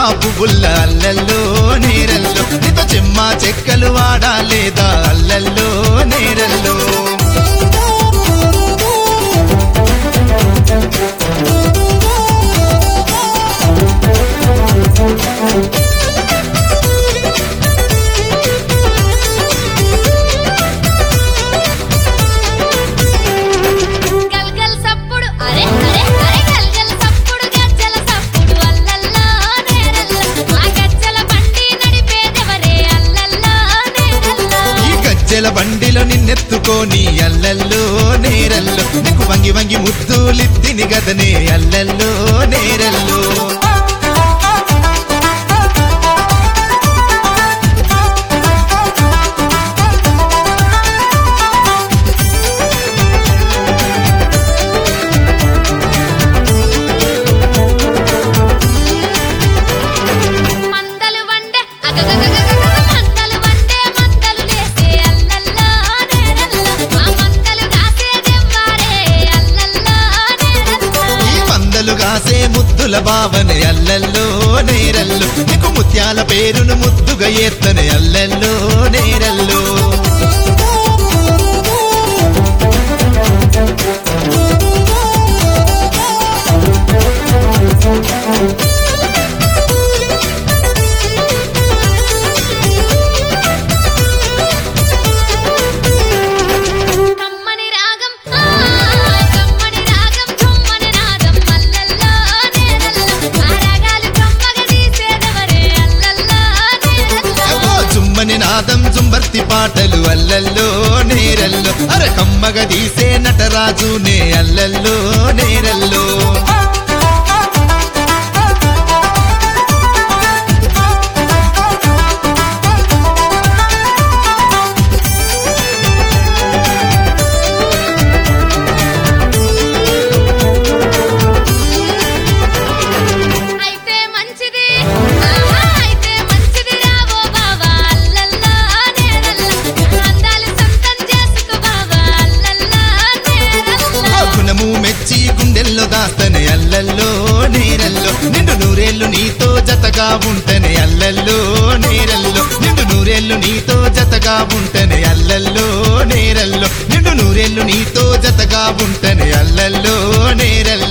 పువ్వుల్ల అల్లల్లో నేరల్లో నీతో చెమ్మ చెక్కలు వాడాలేదా అల్లల్లో నేరల్లో గల్గల్ సప్పుడు అరే అరే అరే గల్గల్ సప్పుడు గజ్జల సప్పుడు అల్లల్లా నేరల్లా ఆ గజ్జల బండి నడిపేదెవరే అల్లల్లా నేరల్లా ఈ గజ్జెల బండిలో నిన్నెత్తుకొని అల్లల్లో నేరల్లో నీకు వంగి వంగి ముద్దులిత్తిని గదనే అల్లల్లో నేరల్లో మందలు వండే అగగగగగగ మందలు వండే మందలు లేసే అల్లల్లా నేరల్లా ఆ మందలు కాసేదెవ్వారే అల్లల్లా నేరల్లా ఈ మందలు కాసే ముద్దుల భావన అల్లల్లో నేరల్లో నీకు ముత్యాల పేరును ముద్దుగా ఎత్తనే అల్లల్లో నేరల్లో కమ్మని రాగం ఆ కమ్మని రాగం చుమ్మని నాదం అల్లల్లా నేరల్లా ఆ రాగాలు కమ్మగా తీసేదెవరే అల్లల్లా నేరల్లా అబ్బో చుమ్మని నాదం జుంబర్తి పాటలు అల్లల్లో నేరల్లో అర కమ్మగ తీసే నటరాజునే అల్లల్లో నేరల్లో అయితే మంచిది ఆహా అయితే మంచిది రావో బావా అల్లల్లా నేరల్లా అందాలు సొంతం చేసుకో బావా అల్లల్లా నేరల్లా ఆ గుణము మెచ్చి గుండెల్లో దాస్తనే అల్లల్లో నేరల్లో నిండు నూరేళ్ళు నీతో జతగా ఉంటనే అల్లల్లో నేరల్లో నిండు నూరేళ్ళు నీతో జతగా ఉంటనే అల్లల్లో నేరల్లో నిండు నూరేళ్ళు నీతో జతగా ఉంటనే అల్లల్లో నేరల్లో